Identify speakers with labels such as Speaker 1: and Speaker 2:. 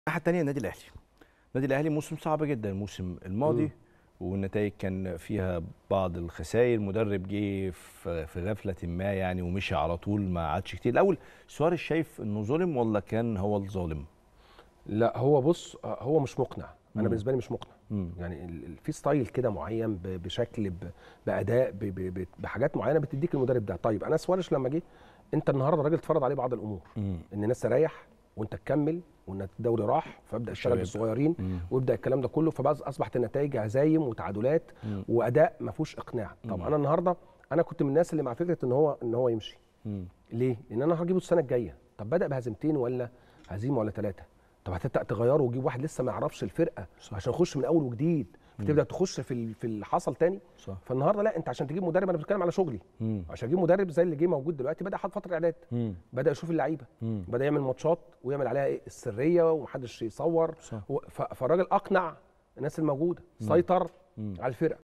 Speaker 1: الناحيه الثانيه النادي الاهلي النادي الاهلي موسم صعب جدا الموسم الماضي
Speaker 2: مم.
Speaker 1: والنتائج كان فيها بعض الخسائر مدرب جه في في غفله ما يعني ومشي على طول ما عادش كتير الاول سواريز شايف انه ظلم ولا كان هو الظالم
Speaker 2: لا هو بص آه، هو مش مقنع انا
Speaker 1: مم.
Speaker 2: بالنسبه لي مش مقنع
Speaker 1: مم.
Speaker 2: يعني ال- ال- في ستايل كده معين ب- بشكل ب- باداء ب- ب- ب- بحاجات معينه بتديك المدرب ده طيب انا سواريش لما جه انت النهارده الراجل اتفرض عليه بعض الامور
Speaker 1: مم.
Speaker 2: ان الناس تريح وانت تكمل وان الدوري راح فابدا اشتغل
Speaker 1: الشباب.
Speaker 2: بالصغيرين
Speaker 1: مم.
Speaker 2: ويبدا الكلام ده كله فبقى اصبحت النتائج هزايم وتعادلات
Speaker 1: مم.
Speaker 2: واداء ما فيهوش اقناع طب
Speaker 1: مم.
Speaker 2: انا النهارده انا كنت من الناس اللي مع فكره ان هو ان هو يمشي
Speaker 1: مم.
Speaker 2: ليه؟ لان انا هجيبه السنه الجايه طب بدا بهزيمتين ولا هزيمه ولا ثلاثه طب هتبدا تغيره وتجيب واحد لسه ما يعرفش الفرقه
Speaker 1: صح.
Speaker 2: عشان يخش من اول وجديد فتبدا تخش في ال- في اللي حصل تاني
Speaker 1: صح
Speaker 2: فالنهارده لا انت عشان تجيب مدرب انا بتكلم على شغلي
Speaker 1: مم.
Speaker 2: عشان اجيب مدرب زي اللي جه موجود دلوقتي بدا حط فتره اعداد
Speaker 1: مم.
Speaker 2: بدا يشوف اللعيبه
Speaker 1: مم.
Speaker 2: بدا يعمل ماتشات ويعمل عليها ايه السريه ومحدش يصور
Speaker 1: صح
Speaker 2: و- ف- فالراجل اقنع الناس الموجوده سيطر
Speaker 1: مم.
Speaker 2: على الفرقه